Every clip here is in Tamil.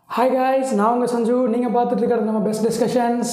ஹாய் காய்ஸ் நான் உங்கள் சஞ்சு நீங்கள் பார்த்துட்டு இருக்கிறது நம்ம பெஸ்ட் டிஸ்கஷன்ஸ்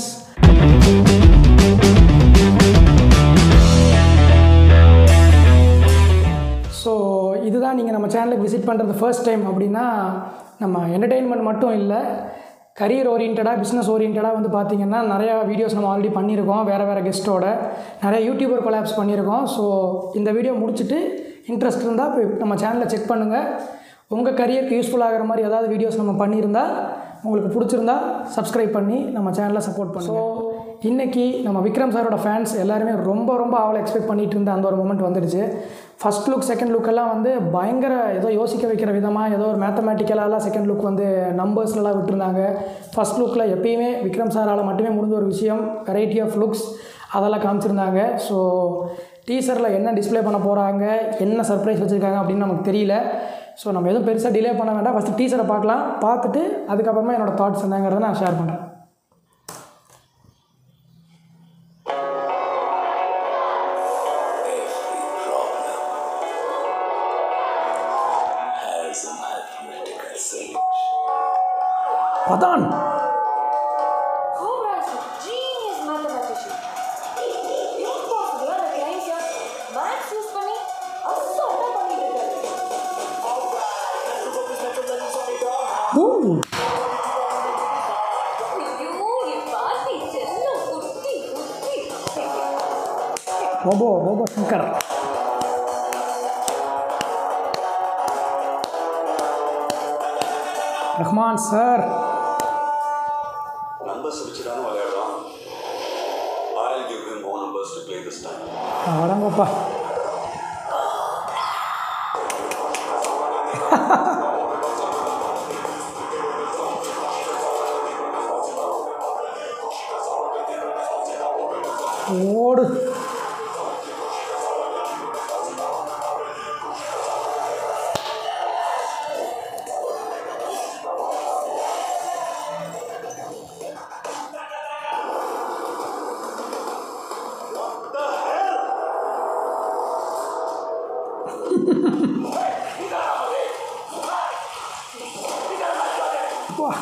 ஸோ இதுதான் நீங்கள் நம்ம சேனலுக்கு விசிட் பண்ணுறது ஃபர்ஸ்ட் டைம் அப்படின்னா நம்ம என்டர்டெயின்மெண்ட் மட்டும் இல்லை கரியர் ஓரியன்டாக பிஸ்னஸ் ஓரியன்டாக வந்து பார்த்திங்கன்னா நிறையா வீடியோஸ் நம்ம ஆல்ரெடி பண்ணியிருக்கோம் வேறு வேறு கெஸ்ட்டோட நிறைய யூடியூபர் கொலாப்ஸ் பண்ணியிருக்கோம் ஸோ இந்த வீடியோ முடிச்சுட்டு இன்ட்ரெஸ்ட் இருந்தால் போய் நம்ம சேனலை செக் பண்ணுங்கள் உங்கள் கரியருக்கு யூஸ்ஃபுல் ஆகிற மாதிரி ஏதாவது வீடியோஸ் நம்ம பண்ணியிருந்தா உங்களுக்கு பிடிச்சிருந்தா சப்ஸ்கிரைப் பண்ணி நம்ம சேனலை சப்போர்ட் பண்ணுங்க ஸோ இன்றைக்கி நம்ம விக்ரம் சாரோட ஃபேன்ஸ் எல்லாருமே ரொம்ப ரொம்ப அவளை எக்ஸ்பெக்ட் பண்ணிட்டு இருந்த அந்த ஒரு மூமெண்ட் வந்துடுச்சு ஃபஸ்ட் லுக் செகண்ட் லுக்கெல்லாம் வந்து பயங்கர ஏதோ யோசிக்க வைக்கிற விதமாக ஏதோ ஒரு மேத்தமேட்டிக்கலாலாம் செகண்ட் லுக் வந்து நம்பர்ஸ்லலாம் விட்டுருந்தாங்க ஃபஸ்ட் லுக்கில் எப்பயுமே விக்ரம் சாரால் மட்டுமே முடிஞ்ச ஒரு விஷயம் வெரைட்டி ஆஃப் லுக்ஸ் அதெல்லாம் காமிச்சிருந்தாங்க ஸோ டீசரில் என்ன டிஸ்ப்ளே பண்ண போகிறாங்க என்ன சர்ப்ரைஸ் வச்சுருக்காங்க அப்படின்னு நமக்கு தெரியல ஸோ நம்ம எதுவும் பெருசாக டிலே பண்ண வேண்டாம் ஃபஸ்ட்டு டீசரை பார்க்கலாம் பார்த்துட்டு அதுக்கப்புறமா என்னோடய தாட்ஸ் என்னங்கிறத நான் ஷேர் பண்ணுறேன் has a mathematical solution. Pathan Cobra is a genius mathematician. Impossible அந்த client யா maths use பண்ணி அசால்ட்டா பண்ணிட்டு இருக்காரு. ஐயோ, என் பாட்டி செல்லம் குட்டி குட்டி. Robo robo Shankar Rahman sir Numbers வச்சு தானே விளையாடுறான் I'll give him more numbers to play this time. வரங்கப்பா ஓடு வா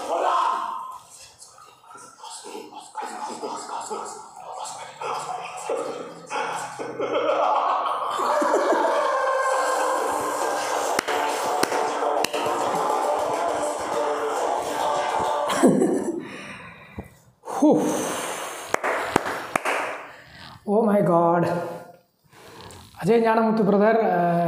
oh my God Ajay Gnanamuthu brother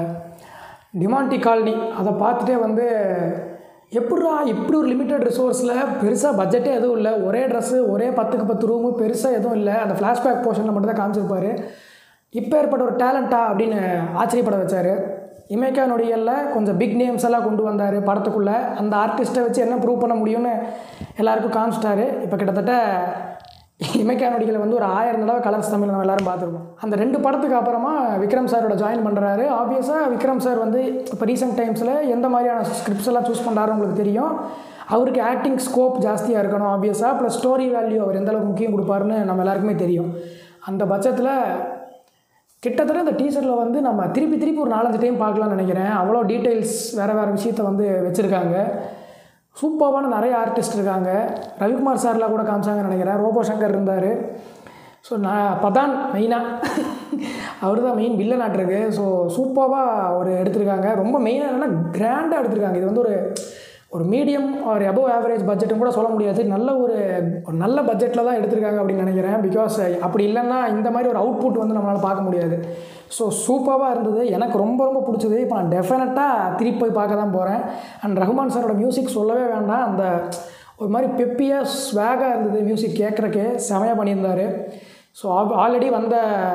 Demonte colony அதை பார்த்துட்டே வந்து எப்படிடா இப்படி ஒரு லிமிட்டட் ரிசோர்ஸில் பெருசாக பட்ஜெட்டே எதுவும் இல்லை ஒரே ட்ரெஸ்ஸு ஒரே பத்துக்கு பத்து ரூமு பெருசாக எதுவும் இல்லை அந்த ஃப்ளாஷ்பேக் போர்ஷனில் மட்டும் தான் காமிச்சிருப்பாரு இப்போ ஏற்பட்ட ஒரு டேலண்ட்டா அப்படின்னு ஆச்சரியப்பட வச்சார் இமேக்கா நொடிகளில் கொஞ்சம் பிக் நேம்ஸ் எல்லாம் கொண்டு வந்தார் படத்துக்குள்ளே அந்த ஆர்டிஸ்ட்டை வச்சு என்ன ப்ரூவ் பண்ண முடியும்னு எல்லாருக்கும் காமிச்சிட்டாரு இப்போ கிட்டத்தட்ட இமைக்கா நொடிகளை வந்து ஒரு ஆயிரம் தடவை கலர்ஸ் தமிழ் நம்ம எல்லாரும் பார்த்துருக்கோம் அந்த ரெண்டு படத்துக்கு அப்புறமா விக்ரம் சாரோட ஜாயின் பண்ணுறாரு ஆப்வியஸாக விக்ரம் சார் வந்து இப்போ ரீசெண்ட் டைம்ஸில் எந்த மாதிரியான ஸ்கிரிப்ட்ஸ் எல்லாம் சூஸ் பண்ணுறாரு உங்களுக்கு தெரியும் அவருக்கு ஆக்டிங் ஸ்கோப் ஜாஸ்தியாக இருக்கணும் ஆப்வியஸாக ப்ளஸ் ஸ்டோரி வேல்யூ அவர் எந்த அளவுக்கு முக்கியம் கொடுப்பாருன்னு நம்ம எல்லாருக்குமே தெரியும் அந்த பட்சத்தில் கிட்டத்தட்ட இந்த டீசரில் வந்து நம்ம திருப்பி திருப்பி ஒரு நாலஞ்சு டைம் பார்க்கலாம்னு நினைக்கிறேன் அவ்வளோ டீட்டெயில்ஸ் வேறு வேறு விஷயத்த வந்து வச்சுருக்காங்க சூப்பர்வான நிறைய ஆர்டிஸ்ட் இருக்காங்க ரவிக்குமார் சார்லாம் கூட காமிச்சாங்கன்னு நினைக்கிறேன் ரோபோ சங்கர் இருந்தார் ஸோ நான் பதான் மெயினாக அவர் தான் மெயின் வில்லன் ஆட்டிருக்கு ஸோ சூப்பராக ஒரு எடுத்திருக்காங்க ரொம்ப மெயினாக என்னென்னா கிராண்டாக எடுத்திருக்காங்க இது வந்து ஒரு ஒரு மீடியம் ஒரு அபவ் ஆவரேஜ் பட்ஜெட்டும் கூட சொல்ல முடியாது நல்ல ஒரு ஒரு நல்ல பட்ஜெட்டில் தான் எடுத்திருக்காங்க அப்படின்னு நினைக்கிறேன் பிகாஸ் அப்படி இல்லைன்னா இந்த மாதிரி ஒரு அவுட்புட் வந்து நம்மளால் பார்க்க முடியாது ஸோ சூப்பராக இருந்தது எனக்கு ரொம்ப ரொம்ப பிடிச்சது இப்போ நான் டெஃபினட்டாக திருப்பி போய் பார்க்க தான் போகிறேன் அண்ட் ரஹ்மான் சாரோட மியூசிக் சொல்லவே வேண்டாம் அந்த ஒரு மாதிரி பெப்பியாக ஸ்வாகாக இருந்தது மியூசிக் கேட்குறக்கே செமையாக பண்ணியிருந்தார் ஸோ ஆல்ரெடி வந்த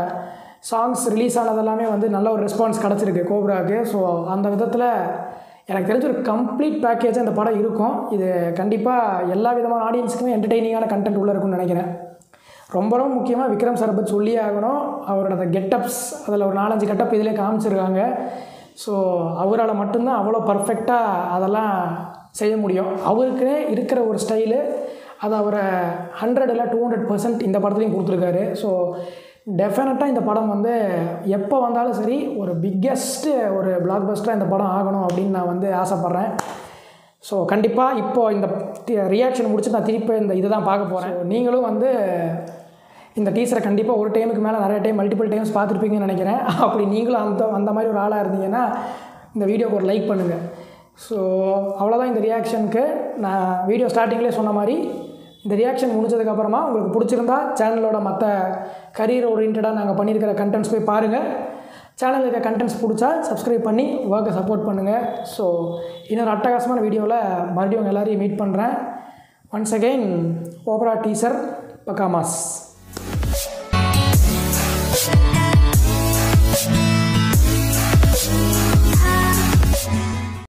சாங்ஸ் ரிலீஸ் ஆனதெல்லாமே வந்து நல்ல ஒரு ரெஸ்பான்ஸ் கிடச்சிருக்கு கோப்ராவுக்கு ஸோ அந்த விதத்தில் எனக்கு தெரிஞ்ச ஒரு கம்ப்ளீட் பேக்கேஜ் அந்த படம் இருக்கும் இது கண்டிப்பாக எல்லா விதமான ஆடியன்ஸுக்குமே என்டர்டெய்னிங்கான கண்டென்ட் உள்ளே இருக்கும்னு நினைக்கிறேன் ரொம்ப ரொம்ப முக்கியமாக விக்ரம் சாரை பற்றி சொல்லியே ஆகணும் அவரோட அந்த கெட்டப்ஸ் அதில் ஒரு நாலஞ்சு கெட்டப் இதிலே காமிச்சிருக்காங்க ஸோ அவரால் மட்டும்தான் அவ்வளோ பர்ஃபெக்டாக அதெல்லாம் செய்ய முடியும் அவருக்குனே இருக்கிற ஒரு ஸ்டைலு அது அவரை ஹண்ட்ரட் இல்லை டூ ஹண்ட்ரட் பர்சன்ட் இந்த படத்துலையும் கொடுத்துருக்காரு ஸோ டெஃபினட்டாக இந்த படம் வந்து எப்போ வந்தாலும் சரி ஒரு பிக்கெஸ்ட்டு ஒரு பிளாக் பஸ்டராக இந்த படம் ஆகணும் அப்படின்னு நான் வந்து ஆசைப்பட்றேன் ஸோ கண்டிப்பாக இப்போ இந்த ரியாக்ஷன் முடிச்சு நான் திருப்பி இந்த இதை தான் பார்க்க போகிறேன் நீங்களும் வந்து இந்த டீச்சரை கண்டிப்பாக ஒரு டைமுக்கு மேலே நிறைய டைம் மல்டிபிள் டைம்ஸ் பார்த்துருப்பீங்கன்னு நினைக்கிறேன் அப்படி நீங்களும் அந்த அந்த மாதிரி ஒரு ஆளாக இருந்தீங்கன்னா இந்த வீடியோக்கு ஒரு லைக் பண்ணுங்கள் ஸோ அவ்வளோதான் இந்த ரியாக்ஷனுக்கு நான் வீடியோ ஸ்டார்டிங்லேயே சொன்ன மாதிரி இந்த ரியாக்ஷன் முடிஞ்சதுக்கப்புறமா உங்களுக்கு பிடிச்சிருந்தா சேனலோட மற்ற கரியர் ஓரியன்டாக நாங்கள் பண்ணியிருக்கிற கண்டென்ட்ஸ் போய் பாருங்கள் சேனலில் இருக்க கண்டென்ட்ஸ் பிடிச்சா சப்ஸ்கிரைப் பண்ணி ஒர்க்கை சப்போர்ட் பண்ணுங்கள் ஸோ இன்னொரு அட்டகாசமான வீடியோவில் மறுபடியும் உங்கள் எல்லாரையும் மீட் பண்ணுறேன் ஒன்ஸ் அகெயின் ஓபரா டீசர் பக்காமாஸ்